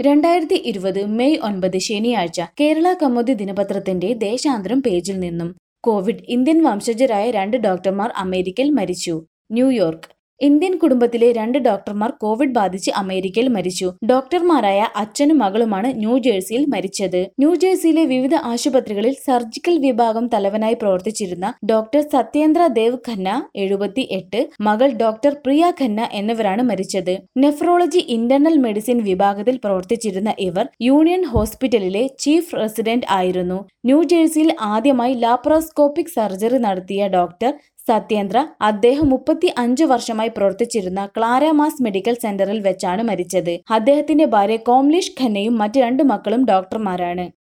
രണ്ടായിരത്തി ഇരുപത് മെയ് ഒൻപത് ശനിയാഴ്ച കേരള കൗമുദി ദിനപത്രത്തിന്റെ ദേശാന്തരം പേജിൽ നിന്നും കോവിഡ് ഇന്ത്യൻ വംശജരായ രണ്ട് ഡോക്ടർമാർ അമേരിക്കയിൽ മരിച്ചു ന്യൂയോർക്ക് ഇന്ത്യൻ കുടുംബത്തിലെ രണ്ട് ഡോക്ടർമാർ കോവിഡ് ബാധിച്ച് അമേരിക്കയിൽ മരിച്ചു ഡോക്ടർമാരായ അച്ഛനും മകളുമാണ് ന്യൂജേഴ്സിയിൽ മരിച്ചത് ന്യൂജേഴ്സിയിലെ വിവിധ ആശുപത്രികളിൽ സർജിക്കൽ വിഭാഗം തലവനായി പ്രവർത്തിച്ചിരുന്ന ഡോക്ടർ സത്യേന്ദ്ര ദേവ് ഖന്ന എഴുപത്തി എട്ട് മകൾ ഡോക്ടർ പ്രിയ ഖന്ന എന്നിവരാണ് മരിച്ചത് നെഫ്രോളജി ഇന്റർണൽ മെഡിസിൻ വിഭാഗത്തിൽ പ്രവർത്തിച്ചിരുന്ന ഇവർ യൂണിയൻ ഹോസ്പിറ്റലിലെ ചീഫ് റെസിഡന്റ് ആയിരുന്നു ന്യൂജേഴ്സിയിൽ ആദ്യമായി ലാപ്രോസ്കോപ്പിക് സർജറി നടത്തിയ ഡോക്ടർ സത്യേന്ദ്ര അദ്ദേഹം മുപ്പത്തി അഞ്ച് വർഷമായി പ്രവർത്തിച്ചിരുന്ന ക്ലാരമാസ് മെഡിക്കൽ സെന്ററിൽ വെച്ചാണ് മരിച്ചത് അദ്ദേഹത്തിന്റെ ഭാര്യ കോംലിഷ് ഖന്നയും മറ്റ് രണ്ട് മക്കളും ഡോക്ടർമാരാണ്